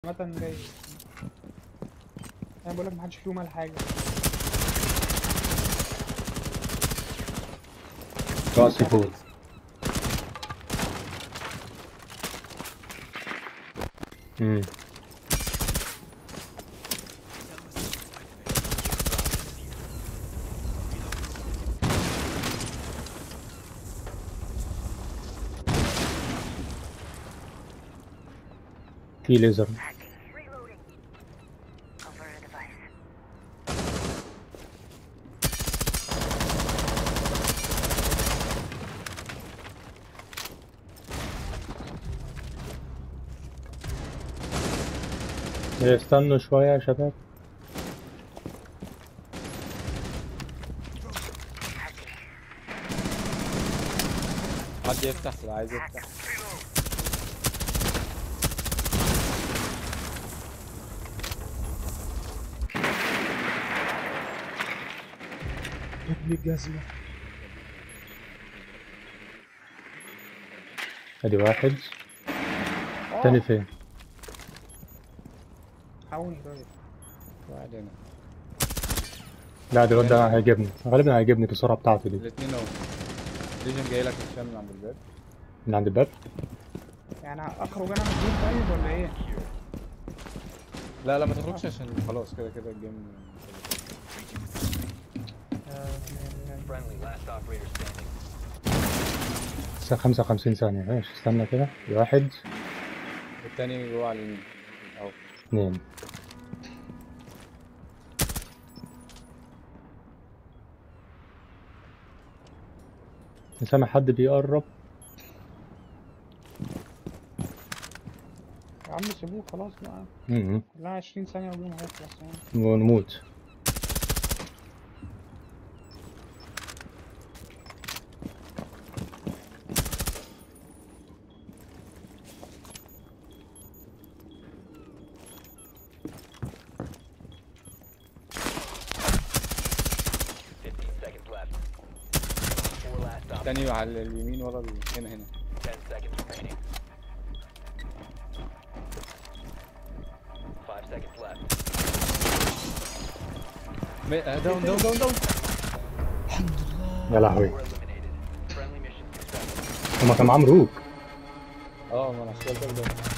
عامة جاي انا بقول لك محدش فيهم قال حاجة راسي فوق امم في ليزر Reloading. Over a device. استنوا شوية يا شباب حد يفتح اللي عايز يفتح ابني الجزمة ادي واحد تاني فين حاول طيب واحد هنا لا ده الواد ده هيعجبني غالبا هيعجبني بالسرعة بتاعته دي الاثنين اهو ليجن جاي لك هشام من عند الباب من عند الباب يعني اخرج انا من الجيم طيب ولا ايه؟ لا لا ما تخرجش عشان خلاص كده كده الجيم Friendly, last operator standing. لسه خمسة وخمسين ثانية ماشي استنى كده واحد التاني جوه على اليمين اهو اثنين سامع حد بيقرب يا عم سيبوه خلاص بقى امم كلها 20 ثانية واليوم هيخلص يعني ونموت Fifteen seconds left. Four last op. التاني على اليمين ورا ال- هنا هنا Ten seconds remaining. Five seconds left. داون داون داون داون يا لهوي Four eliminated. Friendly mission successful. هما كانوا معاهم روك اه ما انا اشتغلت ده